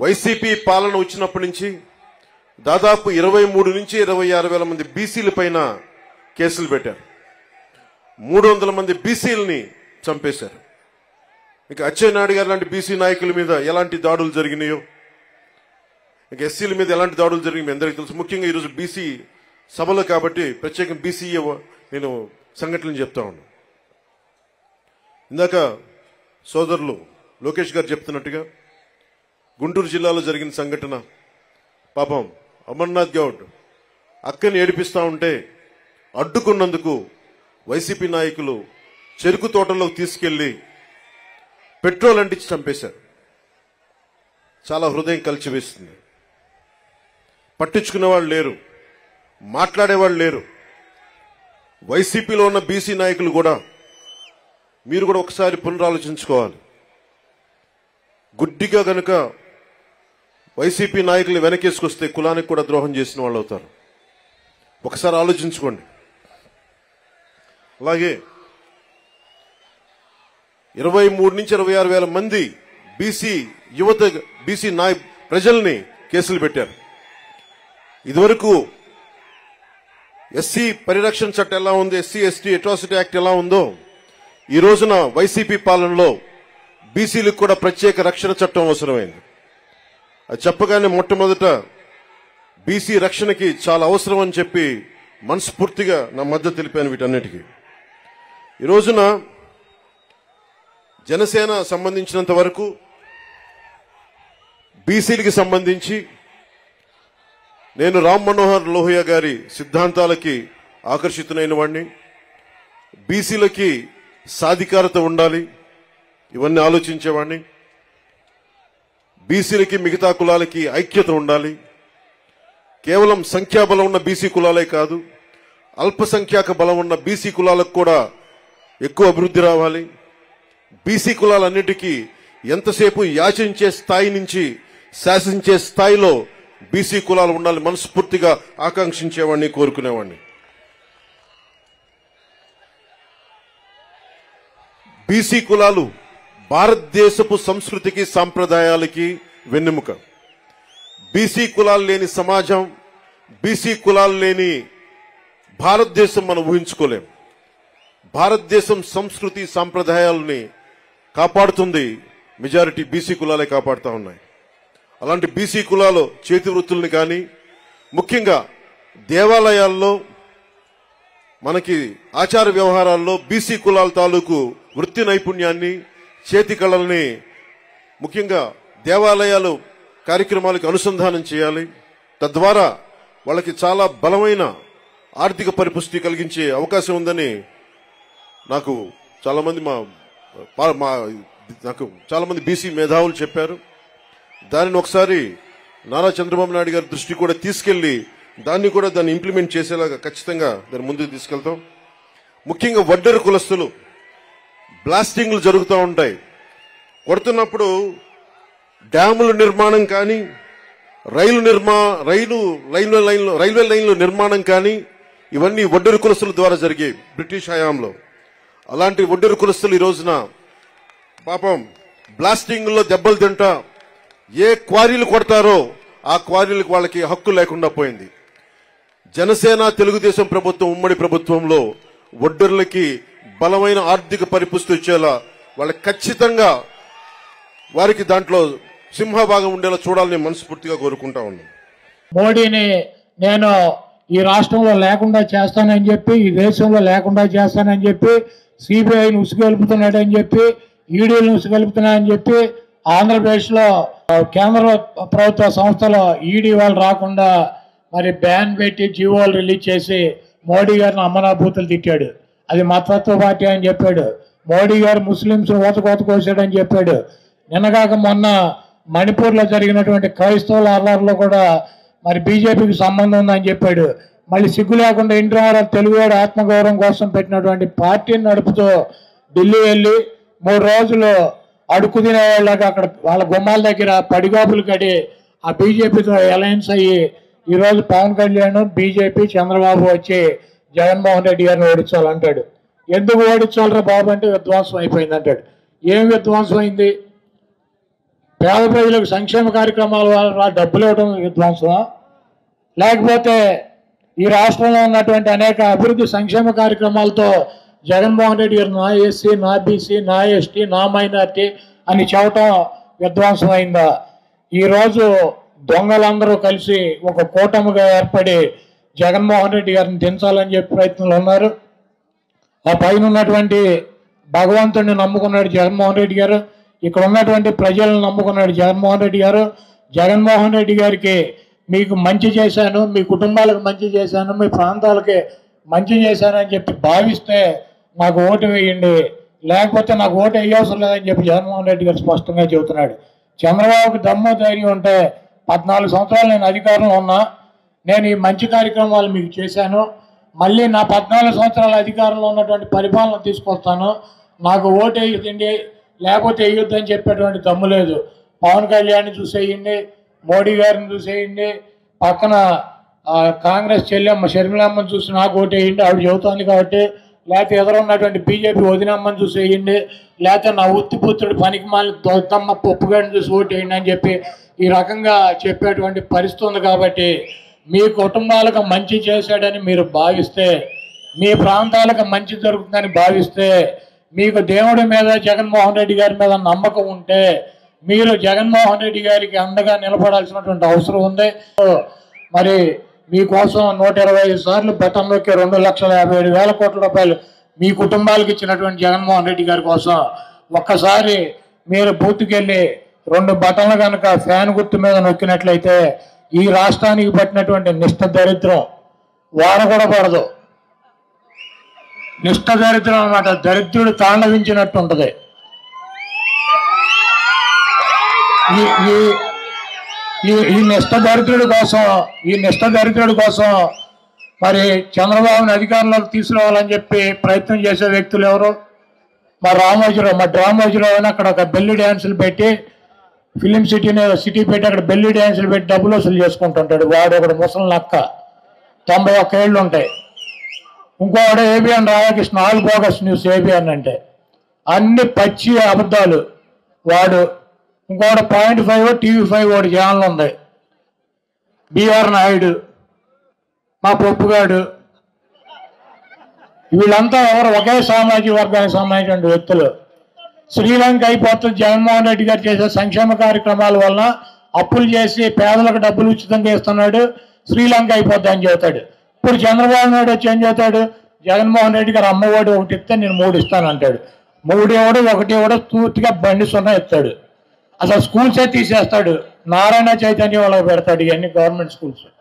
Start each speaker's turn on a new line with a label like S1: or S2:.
S1: YCP పాలన వచ్చినప్పటి నుంచి దాదాపు ఇరవై మూడు నుంచి ఇరవై ఆరు వేల మంది బీసీల పైన కేసులు పెట్టారు మూడు వందల మంది బీసీలని చంపేశారు ఇక అచ్చెన్నాయుడు గారు లాంటి బీసీ నాయకుల మీద ఎలాంటి దాడులు జరిగినాయో ఇక ఎస్సీల మీద ఎలాంటి దాడులు జరిగినాయి మీ అందరికీ తెలుసు ముఖ్యంగా ఈరోజు బీసీ సభలో కాబట్టి ప్రత్యేకంగా బీసీ నేను సంఘటనలు చెప్తా ఉన్నాను ఇందాక సోదరులు లోకేష్ గారు చెప్తున్నట్టుగా గుంటూరు జిల్లాలో జరిగిన సంఘటన పాపం అమర్నాథ్ గౌడ్ అక్కని ఏడిపిస్తా ఉంటే అడ్డుకున్నందుకు వైసీపీ నాయకులు చెరుకు తోటలోకి తీసుకెళ్లి పెట్రోల్ అంటించి చంపేశారు చాలా హృదయం కలిచివేస్తుంది పట్టించుకునే వాళ్ళు లేరు మాట్లాడేవాళ్ళు లేరు వైసీపీలో ఉన్న బీసీ నాయకులు కూడా మీరు కూడా ఒకసారి పునరాలోచించుకోవాలి గుడ్డిగా గనుక వైసీపీ నాయకులు వెనకేసుకొస్తే కులానికి కూడా ద్రోహం చేసిన వాళ్ళు అవుతారు ఒకసారి ఆలోచించుకోండి అలాగే ఇరవై మూడు నుంచి ఇరవై ఆరు వేల మంది బీసీ యువత బీసీ నాయ ప్రజల్ని కేసులు పెట్టారు ఇదివరకు ఎస్సీ పరిరక్షణ చట్టం ఎలా ఉంది ఎస్సీ ఎస్టీ అట్రాసిటీ యాక్ట్ ఎలా ఉందో ఈ రోజున వైసీపీ పాలనలో బీసీలకు కూడా ప్రత్యేక రక్షణ చట్టం అవసరమైంది అది చెప్పగానే మొట్టమొదట బీసీ రక్షణకి చాలా అవసరం అని చెప్పి మనస్ఫూర్తిగా నా మద్దతు తెలిపాను వీటన్నిటికీ ఈ రోజున జనసేన సంబంధించినంత వరకు బీసీలకి సంబంధించి నేను రామ్ మనోహర్ లోహియా గారి సిద్ధాంతాలకి ఆకర్షితునైన వాడిని బీసీలకి సాధికారత ఉండాలి ఇవన్నీ ఆలోచించేవాడిని బీసీలకి మిగతా కులాలకి ఐక్యత ఉండాలి కేవలం సంఖ్యాబలం ఉన్న బీసీ కులాలే కాదు అల్పసంఖ్యాక బలం ఉన్న బీసీ కులాలకు కూడా ఎక్కువ అభివృద్ధి రావాలి బీసీ కులాలన్నిటికీ ఎంతసేపు యాచించే స్థాయి నుంచి శాసించే స్థాయిలో బీసీ కులాలు ఉండాలి మనస్ఫూర్తిగా ఆకాంక్షించేవాడిని కోరుకునేవాడిని బీసీ కులాలు భారతదేశపు సంస్కృతికి సాంప్రదాయాలకి వెన్నెముక బీసీ కులాలు లేని సమాజం బీసీ కులాలు లేని భారతదేశం మనం ఊహించుకోలేం భారతదేశం సంస్కృతి సాంప్రదాయాలని కాపాడుతుంది మెజారిటీ బీసీ కులాలే కాపాడుతూ ఉన్నాయి అలాంటి బీసీ కులాలు చేతి వృత్తుల్ని కానీ ముఖ్యంగా దేవాలయాల్లో మనకి ఆచార వ్యవహారాల్లో బీసీ కులాల తాలూకు వృత్తి నైపుణ్యాన్ని చేతి కళల్ని ముఖ్యంగా దేవాలయాలు కార్యక్రమాలకు అనుసంధానం చేయాలి తద్వారా వాళ్ళకి చాలా బలమైన ఆర్థిక పరిపుష్టి కలిగించే అవకాశం ఉందని నాకు చాలా మంది మా పా- మా నాకు చాలా మంది బీసీ మేధావులు చెప్పారు దానిని ఒకసారి నారా చంద్రబాబు నాయుడు గారి దృష్టి కూడా తీసుకెళ్లి దాన్ని కూడా దాన్ని ఇంప్లిమెంట్ చేసేలాగా ఖచ్చితంగా దాన్ని ముందుకు తీసుకెళ్తాం ముఖ్యంగా వడ్డెర కులస్తులు బ్లాస్టింగ్లు జరుగుతూ ఉంటాయి కొడుతున్నప్పుడు డ్యాముల నిర్మాణం కానీ రైలు నిర్మా రైలు రైల్వే లైన్లు రైల్వే లైన్ల నిర్మాణం కానీ ఇవన్నీ ఒడ్డెరు కులస్తుల ద్వారా జరిగాయి బ్రిటిష్ హయాంలో అలాంటి ఒడ్డెరు కులస్తులు ఈ రోజున పాపం బ్లాస్టింగ్ లో దెబ్బలు తింటా ఏ క్వారీలు కొడతారో ఆ క్వారీలకు వాళ్ళకి హక్కు లేకుండా పోయింది జనసేన తెలుగుదేశం ప్రభుత్వం ఉమ్మడి ప్రభుత్వంలో ఒడ్డర్లకి బలమైన ఆర్థిక పరిపుష్టి వచ్చేలా వాళ్ళకి ఖచ్చితంగా వారికి దాంట్లో సింహభాగం ఉండేలా చూడాలని మనస్ఫూర్తిగా కోరుకుంటా ఉన్నాం
S2: మోడీని నేను ఈ రాష్ట్రంలో లేకుండా చేస్తానని చెప్పి ఈ దేశంలో లేకుండా చేస్తానని చెప్పి సిబిఐని ఉసుగొలుపుతున్నాడని చెప్పి ఈడీలను ఉసుగొలుపుతున్నాడని చెప్పి ఆంధ్రప్రదేశ్లో ఆ, కేంద్ర ప్రభుత్వ సంస్థలో ఈడీ వాళ్ళు రాకుండా మరి బ్యాన్ పెట్టి జీవోలు రిలీజ్ చేసి మోడీ గారిని అమ్మనాభూతులు తిట్టాడు అది మతత్వ పార్టీ అని చెప్పాడు మోడీ గారు ముస్లింస్ ఓతకోత కోసాడని చెప్పాడు నిన్నగాక మొన్న మణిపూర్లో జరిగినటువంటి క్రైస్తవుల అల్లర్లో కూడా మరి బీజేపీకి సంబంధం ఉందని చెప్పాడు మళ్ళీ సిగ్గు లేకుండా ఇంటర్ తెలుగువాడు ఆత్మగౌరవం కోసం పెట్టినటువంటి పార్టీని నడుపుతూ ఢిల్లీ వెళ్ళి మూడు రోజులు అడుక్కు తినే వాళ్ళకి అక్కడ వాళ్ళ గుమ్మాల దగ్గర పడిగాపులు కడి ఆ బీజేపీతో అలయన్స్ అయ్యి ఈరోజు పవన్ కళ్యాణ్ బీజేపీ చంద్రబాబు వచ్చి జగన్మోహన్ రెడ్డి గారిని ఓడించాలంటాడు ఎందుకు ఓడించాలరా బాబు అంటే విధ్వంసం అయిపోయింది అంటాడు ఏం విధ్వంసం అయింది పేద ప్రజలకు సంక్షేమ కార్యక్రమాల వల్ల డబ్బులు ఇవ్వడం విధ్వంసం లేకపోతే ఈ రాష్ట్రంలో ఉన్నటువంటి అనేక అభివృద్ధి సంక్షేమ కార్యక్రమాలతో జగన్మోహన్ రెడ్డి గారు నా ఎస్సీ నా బీసీ నా ఎస్టీ నా మైనార్టీ అని చెప్పటం విధ్వంసం అయిందా ఈరోజు దొంగలందరూ కలిసి ఒక కూటమిగా ఏర్పడి జగన్మోహన్ రెడ్డి గారిని దించాలని చెప్పి ప్రయత్నంలో ఉన్నారు ఆ పైన ఉన్నటువంటి భగవంతుడిని నమ్ముకున్నాడు జగన్మోహన్ రెడ్డి గారు ఇక్కడ ఉన్నటువంటి ప్రజలను నమ్ముకున్నాడు జగన్మోహన్ రెడ్డి గారు జగన్మోహన్ రెడ్డి గారికి మీకు మంచి చేశాను మీ కుటుంబాలకు మంచి చేశాను మీ ప్రాంతాలకి మంచి చేశాను అని చెప్పి భావిస్తే నాకు ఓటు వేయండి లేకపోతే నాకు ఓటు వేయవసరం లేదని చెప్పి జగన్మోహన్ రెడ్డి గారు స్పష్టంగా చెబుతున్నాడు చంద్రబాబుకి దమ్ము ధైర్యం ఉంటే పద్నాలుగు సంవత్సరాలు నేను అధికారంలో ఉన్నా నేను ఈ మంచి కార్యక్రమాలు మీకు చేశాను మళ్ళీ నా పద్నాలుగు సంవత్సరాల అధికారంలో ఉన్నటువంటి పరిపాలన తీసుకొస్తాను నాకు ఓటు వేయదండి లేకపోతే వేయొద్దని చెప్పేటువంటి దమ్ము లేదు పవన్ కళ్యాణ్ చూసేయండి మోడీ గారిని చూసేయండి పక్కన ఆ, కాంగ్రెస్ చెల్లెమ్మ షర్మిలమ్మని చూసి నాకు ఓటు వేయండి ఆవిడ చెబుతోంది కాబట్టి లేకపోతే ఎదురు ఉన్నటువంటి బీజేపీ వదినమ్మని చూసి వేయండి లేకపోతే నా ఉత్తిపుత్రుడు పనికి మాలి దొత్తమ్మ పప్పుగాడిని చూసి ఓటు వేయండి అని చెప్పి ఈ రకంగా చెప్పేటువంటి పరిస్థితి ఉంది కాబట్టి మీ కుటుంబాలకు మంచి చేశాడని మీరు భావిస్తే మీ ప్రాంతాలకు మంచి జరుగుతుందని భావిస్తే మీకు దేవుడి మీద జగన్మోహన్ రెడ్డి గారి మీద నమ్మకం ఉంటే మీరు జగన్మోహన్ రెడ్డి గారికి అండగా నిలబడాల్సినటువంటి అవసరం ఉంది మరి మీకోసం నూట ఇరవై ఐదు సార్లు బెటంలోకి రెండు లక్షల యాభై ఏడు వేల కోట్ల రూపాయలు మీ కుటుంబాలకు ఇచ్చినటువంటి జగన్మోహన్ రెడ్డి గారి కోసం ఒక్కసారి మీరు బూత్కి వెళ్ళి రెండు బటన్లు కనుక ఫ్యాన్ గుర్తు మీద నొక్కినట్లయితే ఈ రాష్ట్రానికి పట్టినటువంటి నిష్ఠ దరిద్రం వాన కూడా పడదు నిష్ఠ దరిద్రం అన్నమాట దరిద్రుడు తాండవించినట్టు ఉంటది ఈ ఈ ఈ ఈ నిష్ఠ దరిద్రుడి కోసం ఈ నిష్ఠ దరిద్రుడి కోసం మరి చంద్రబాబుని అధికారంలోకి తీసుకురావాలని చెప్పి ప్రయత్నం చేసే వ్యక్తులు ఎవరు మా రామోజీరావు మా రామోజీరావు అని అక్కడ ఒక బెల్లి డ్యాన్సులు పెట్టి ఫిలిం సిటీని సిటీ పెట్టి అక్కడ బెల్లి డ్యాన్సులు పెట్టి డబ్బులు వసూలు చేసుకుంటుంటాడు వాడు ఒకడు ముసలి నక్క తొంభై ఒక్క ఏళ్ళు ఉంటాయి ఇంకోటి ABN Radhakrishna all bogus news ABN అంటే అన్ని పచ్చి అబద్ధాలు వాడు ఇంకోటి పాయింట్ ఫైవ్ టీవీ ఫైవ్ ఒకటి ఛానల్ ఉంది బిఆర్ నాయుడు మా పప్పుగాడు వీళ్ళంతా ఎవరు ఒకే సామాజిక వర్గానికి సంబంధించిన వ్యక్తులు శ్రీలంక అయిపోతుంది జగన్మోహన్ రెడ్డి గారు చేసే సంక్షేమ కార్యక్రమాల వలన అప్పులు చేసి పేదలకు డబ్బులు ఉచితంగా ఇస్తున్నాడు శ్రీలంక అయిపోద్ది అని చెబుతాడు ఇప్పుడు చంద్రబాబు నాయుడు వచ్చి ఏం చెబుతాడు జగన్మోహన్ రెడ్డి గారు అమ్మఒడి ఒకటి ఇస్తే నేను మూడు ఇస్తాను అంటాడు మూడు ఇవ్వడు ఒకటి ఇవ్వడు పూర్తిగా బండి సున్నా ఇస్తాడు అసలు స్కూల్సే తీసేస్తాడు నారాయణ చైతన్య వాళ్ళకి పెడతాడు ఇవన్నీ గవర్నమెంట్ స్కూల్స్